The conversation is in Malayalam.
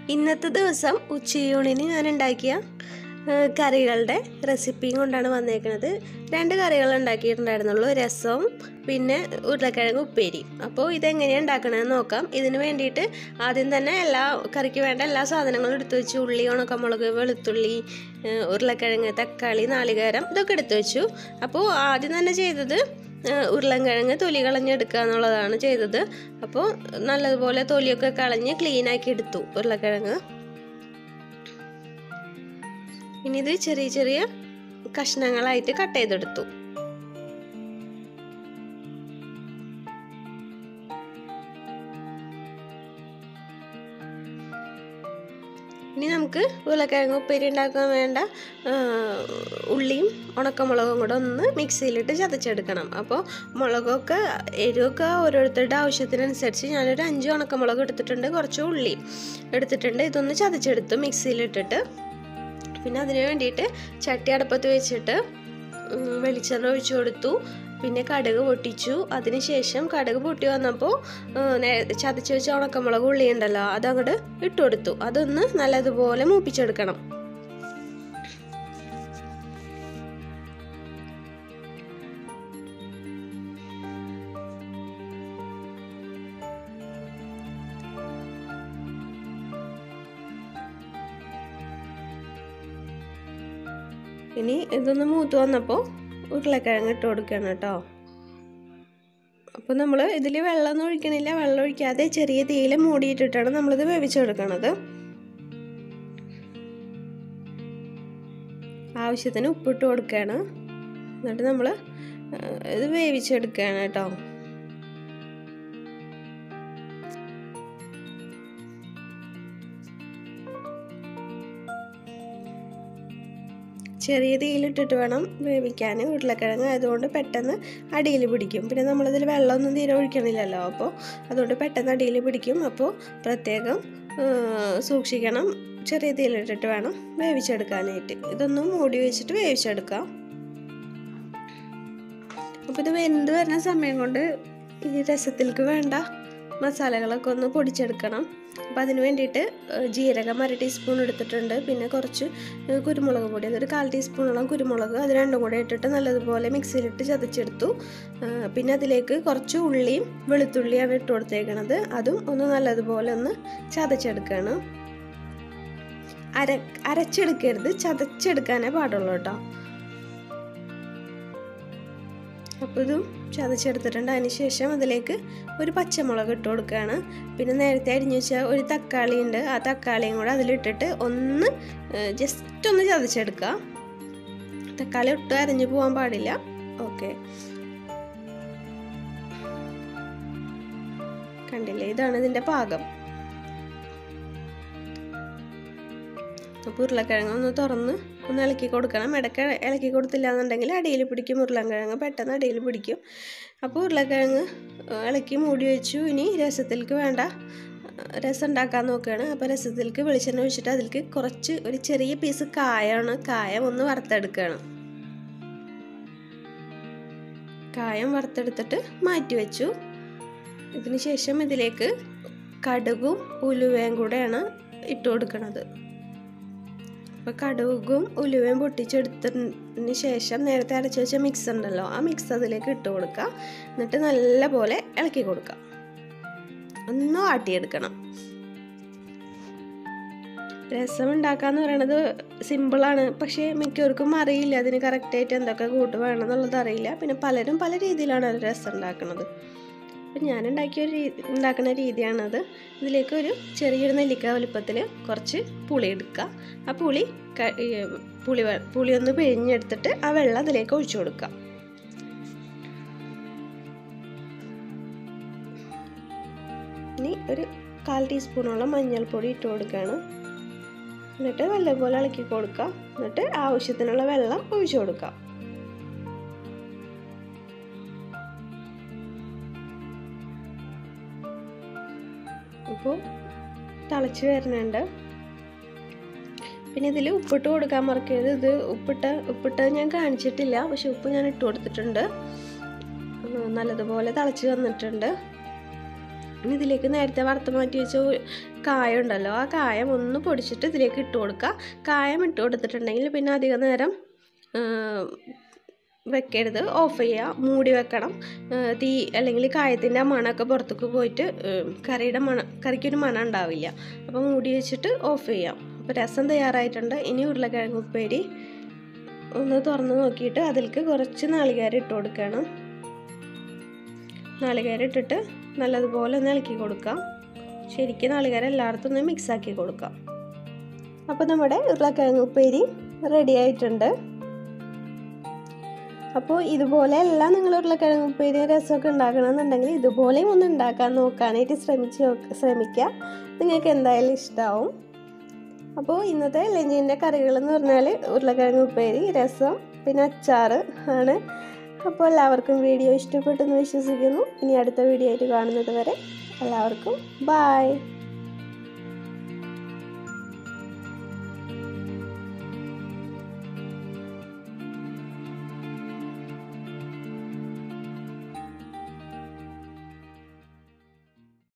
ഇന്നത്തെ ദിവസം ഉച്ചയൂണിന് ഞാൻ ഉണ്ടാക്കിയ ആ, കറികളുടെ റെസിപ്പിയും കൊണ്ടാണ് വന്നേക്കുന്നത് രണ്ട് കറികൾ ഉണ്ടാക്കിയിട്ടുണ്ടായിരുന്നുള്ളൂ രസവും പിന്നെ ഉരുളക്കിഴങ്ങ് ഉപ്പേരിയും അപ്പോൾ ഇതെങ്ങനെയാണ് ഉണ്ടാക്കണമെന്ന് നോക്കാം ഇതിന് വേണ്ടിയിട്ട് ആദ്യം തന്നെ എല്ലാ കറിക്ക് വേണ്ട എല്ലാ സാധനങ്ങളും എടുത്തു വെച്ചു ഉള്ളി ഉണക്കമുളക് വെളുത്തുള്ളി ആ, ഉരുളക്കിഴങ്ങ് തക്കാളി നാളികേരം ഇതൊക്കെ എടുത്തു വെച്ചു അപ്പോൾ ആദ്യം തന്നെ ചെയ്തത് ആ, ഉരുളൻകിഴങ്ങ് തൊലി കളഞ്ഞെടുക്കുക എന്നുള്ളതാണ് ചെയ്തത് അപ്പോൾ നല്ലതുപോലെ തൊലിയൊക്കെ കളഞ്ഞ് ക്ലീൻ ആക്കി എടുത്തു ഉരുളക്കിഴങ്ങ് ഇനി ഇത് ചെറിയ ചെറിയ കഷ്ണങ്ങളായിട്ട് കട്ട് ചെയ്തെടുത്തു ഇനി നമുക്ക് ഉരുളക്കിഴങ്ങ് ഉപ്പേരി ഉണ്ടാക്കാൻ വേണ്ട ആ, ഉള്ളിയും ഉണക്കമുളകും കൂടെ ഒന്ന് മിക്സിയിലിട്ട് ചതച്ചെടുക്കണം അപ്പോൾ മുളകൊക്കെ എരിവൊക്കെ ഓരോരുത്തരുടെ ആവശ്യത്തിനനുസരിച്ച് ഞാനൊരു അഞ്ച് ഉണക്കമുളക് എടുത്തിട്ടുണ്ട് കുറച്ച് ഉള്ളി എടുത്തിട്ടുണ്ട് ഇതൊന്ന് ചതച്ചെടുത്തു മിക്സിയിലിട്ടിട്ട് പിന്നെ അതിന് വേണ്ടിയിട്ട് ചട്ടി അടുപ്പത്ത് വെച്ചിട്ട് ഉം, വെളിച്ചെണ്ണ ഒഴിച്ചു കൊടുത്തു പിന്നെ കടുക് പൊട്ടിച്ചു അതിനുശേഷം കടുക് പൊട്ടി വന്നപ്പോൾ ചതച്ച് വെച്ച ഉണക്കമുളക് ഉള്ളി ഉണ്ടല്ലോ അതങ്ങോട്ട് ഇട്ട് കൊടുത്തു അതൊന്ന് നല്ലതുപോലെ മൂപ്പിച്ചെടുക്കണം ഇനി ഇതൊന്ന് മൂത്ത് വന്നപ്പോൾ ഉരുളക്കിഴങ്ങ് ഇട്ട് കൊടുക്കണം കേട്ടോ അപ്പോൾ നമ്മൾ ഇതിൽ വെള്ളമൊന്നും ഒഴിക്കണില്ല വെള്ളം ഒഴിക്കാതെ ചെറിയ തീയിൽ മൂടിയിട്ടിട്ടാണ് നമ്മളിത് വേവിച്ചെടുക്കണത് ആവശ്യത്തിന് ഉപ്പിട്ട് കൊടുക്കുകയാണ് എന്നിട്ട് നമ്മൾ ഇത് വേവിച്ചെടുക്കുകയാണ് കേട്ടോ ചെറിയ തീയിലിട്ടിട്ട് വേണം വേവിക്കാൻ ഉരുളക്കിഴങ്ങ് ആയതുകൊണ്ട് പെട്ടെന്ന് അടിയിൽ പിടിക്കും പിന്നെ നമ്മളിതിൽ വെള്ളമൊന്നും തീരെ ഒഴിക്കണില്ലല്ലോ അപ്പോൾ അതുകൊണ്ട് പെട്ടെന്ന് അടിയിൽ പിടിക്കും അപ്പോൾ പ്രത്യേകം ആ, സൂക്ഷിക്കണം ചെറിയ തീയിലിട്ടിട്ട് വേണം വേവിച്ചെടുക്കാനായിട്ട് ഇതൊന്നും മൂടി വെച്ചിട്ട് വേവിച്ചെടുക്കാം അപ്പോൾ ഇത് വെന്ത് വരുന്ന സമയം കൊണ്ട് ഈ രസത്തിലേക്ക് വേണ്ട മസാലകളൊക്കെ ഒന്ന് പൊടിച്ചെടുക്കണം അപ്പോൾ അതിന് വേണ്ടിയിട്ട് ഏഹ്, ജീരകം അര ടീസ്പൂൺ എടുത്തിട്ടുണ്ട് പിന്നെ കുറച്ച് ഏഹ്, കുരുമുളക് പൊടി അതൊരു കാൽ ടീസ്പൂണോളം കുരുമുളക് അത് രണ്ടും കൂടെ ഇട്ടിട്ട് നല്ലതുപോലെ മിക്സിയിലിട്ട് ചതച്ചെടുത്തു ഏഹ്, പിന്നെ അതിലേക്ക് കുറച്ച് ഉള്ളിയും വെളുത്തുള്ളിയാണ് ഇട്ട് കൊടുത്തേക്കണത് അതും ഒന്ന് നല്ലതുപോലെ ഒന്ന് ചതച്ചെടുക്കുകയാണ് അര അരച്ചെടുക്കരുത് ചതച്ചെടുക്കാനേ പാടുള്ളൂ കേട്ടോ അപ്പോൾ ഇതും ചതച്ചെടുത്തിട്ടുണ്ട് അതിന് ശേഷം അതിലേക്ക് ഒരു പച്ചമുളക് ഇട്ട് കൊടുക്കുകയാണ് പിന്നെ നേരത്തെ അരിഞ്ഞു വെച്ച ഒരു തക്കാളി ഉണ്ട് ആ തക്കാളിയും കൂടെ അതിലിട്ടിട്ട് ഒന്ന് ജസ്റ്റ് ഒന്ന് ചതച്ചെടുക്കുക തക്കാളി ഒട്ടും അരിഞ്ഞു പോകാൻ പാടില്ല ഓക്കെ കണ്ടില്ലേ ഇതാണ് ഇതിൻ്റെ പാകം അപ്പോൾ ഉരുളക്കിഴങ്ങ് ഒന്ന് തുറന്ന് ഒന്ന് ഇളക്കി കൊടുക്കണം ഇടയ്ക്ക് ഇളക്കി കൊടുത്തില്ല എന്നുണ്ടെങ്കിൽ അടിയിൽ പിടിക്കും ഉരുളക്കിഴങ്ങ് പെട്ടെന്ന് അടിയിൽ പിടിക്കും അപ്പോൾ ഉരുളക്കിഴങ്ങ് ഏഹ്, ഇളക്കി മൂടി വെച്ചു ഇനി രസത്തിലേക്ക് വേണ്ട ഏഹ്, രസം ഉണ്ടാക്കാൻ നോക്കുകയാണ് അപ്പോൾ രസത്തിലേക്ക് വെളിച്ചെണ്ണ ഒഴിച്ചിട്ട് അതിലേക്ക് കുറച്ച് ഒരു ചെറിയ പീസ് കായമാണ് കായം ഒന്ന് വറുത്തെടുക്കുകയാണ് കായം വറുത്തെടുത്തിട്ട് മാറ്റി വെച്ചു ഇതിന് ശേഷം ഇതിലേക്ക് കടുകും ഉലുവയും കൂടെയാണ് ഇട്ട് കൊടുക്കുന്നത് അപ്പോൾ കടുകും ഉലുവയും പൊട്ടിച്ചെടുത്തതിന് ശേഷം നേരത്തെ അരച്ച് വെച്ച മിക്സ് ഉണ്ടല്ലോ ആ മിക്സ് അതിലേക്ക് ഇട്ട് കൊടുക്കുക എന്നിട്ട് നല്ലപോലെ ഇളക്കി കൊടുക്കുക ഒന്ന് വാട്ടിയെടുക്കണം രസം ഉണ്ടാക്കാന്ന് പറയണത് സിമ്പിളാണ് പക്ഷേ മിക്കവർക്കും അറിയില്ല അതിന് കറക്റ്റായിട്ട് എന്തൊക്കെ കൂട്ട് വേണം എന്നുള്ളത് അറിയില്ല പിന്നെ പലരും പല രീതിയിലാണ് ഒരു രസം ഉണ്ടാക്കുന്നത് അപ്പം ഞാൻ ഉണ്ടാക്കിയ ഒരു രീതി ഉണ്ടാക്കുന്ന രീതിയാണത് ഇതിലേക്ക് ഒരു ചെറിയൊരു നെല്ലിക്ക വലുപ്പത്തിൽ കുറച്ച് പുളി എടുക്കുക ആ പുളി ക- ഈ പുളി വെ- പുളി ഒന്ന് പിഴിഞ്ഞെടുത്തിട്ട് ആ വെള്ളം അതിലേക്ക് ഒഴിച്ചു കൊടുക്കുക ഇനി ഒരു കാൽ ടീസ്പൂണോളം മഞ്ഞൾപ്പൊടി ഇട്ട് കൊടുക്കുകയാണ് എന്നിട്ട് നല്ലപോലെ ഇളക്കി കൊടുക്കുക എന്നിട്ട് ആവശ്യത്തിനുള്ള വെള്ളം ഒഴിച്ചു കൊടുക്കുക ഇപ്പോൾ തിളച്ച് വരുന്നുണ്ട് പിന്നെ ഇതിൽ ഉപ്പിട്ട് കൊടുക്കാൻ മറക്കരുത് ഇത് ഉപ്പിട്ട ഉപ്പിട്ട് ഞാൻ കാണിച്ചിട്ടില്ല പക്ഷെ ഉപ്പ് ഞാൻ ഇട്ട് കൊടുത്തിട്ടുണ്ട് ഉം, നല്ലതുപോലെ തിളച്ച് വന്നിട്ടുണ്ട് ഇനി ഇതിലേക്ക് നേരത്തെ വറുത്ത് മാറ്റി വെച്ച ഉ- കായം ഉണ്ടല്ലോ ആ കായം ഒന്ന് പൊടിച്ചിട്ട് ഇതിലേക്ക് ഇട്ട് കൊടുക്കുക കായം ഇട്ട് കൊടുത്തിട്ടുണ്ടെങ്കിൽ പിന്നെ അധികം നേരം ആ, വെക്കരുത് ഓഫ് ചെയ്യുക മൂടി വെക്കണം ആ, തീ അല്ലെങ്കിൽ കായത്തിൻ്റെ ആ മണമൊക്കെ പുറത്തേക്ക് പോയിട്ട് ഉം, കറിയുടെ മണം കറിക്കൊരു മണം ഉണ്ടാവില്ല അപ്പോൾ മൂടി വെച്ചിട്ട് ഓഫ് ചെയ്യാം അപ്പോൾ രസം തയ്യാറായിട്ടുണ്ട് ഇനി ഉരുളക്കിഴങ്ങ് ഉപ്പേരി ഒന്ന് തുറന്ന് നോക്കിയിട്ട് അതിലേക്ക് കുറച്ച് നാളികേരം ഇട്ട് കൊടുക്കണം നാളികേരം ഇട്ടിട്ട് നല്ലതുപോലെ ഒന്ന് ഇളക്കി കൊടുക്കാം ശരിക്കും നാളികേരം എല്ലായിടത്തും ഒന്ന് മിക്സ് ആക്കി കൊടുക്കാം അപ്പോൾ നമ്മുടെ ഉരുളക്കിഴങ്ങ് ഉപ്പേരി റെഡി ആയിട്ടുണ്ട് അപ്പോൾ ഇതുപോലെ എല്ലാം നിങ്ങൾ ഉരുളക്കിഴങ്ങ് ഉപ്പേരി രസമൊക്കെ ഉണ്ടാക്കണമെന്നുണ്ടെങ്കിൽ ഇതുപോലെയും ഒന്ന് ഉണ്ടാക്കാൻ നോക്കാനായിട്ട് ശ്രമിച്ച് നോക്ക- ശ്രമിക്കുക നിങ്ങൾക്ക് എന്തായാലും ഇഷ്ടമാവും അപ്പോൾ ഇന്നത്തെ ലഞ്ചിൻ്റെ കറികൾ എന്ന് പറഞ്ഞാൽ ഉരുളക്കിഴങ്ങ് ഉപ്പേരി രസം പിന്നെ അച്ചാർ ആണ് അപ്പോൾ എല്ലാവർക്കും വീഡിയോ ഇഷ്ടപ്പെട്ടെന്ന് വിശ്വസിക്കുന്നു ഇനി അടുത്ത വീഡിയോ ആയിട്ട് കാണുന്നത് വരെ എല്ലാവർക്കും ബായ്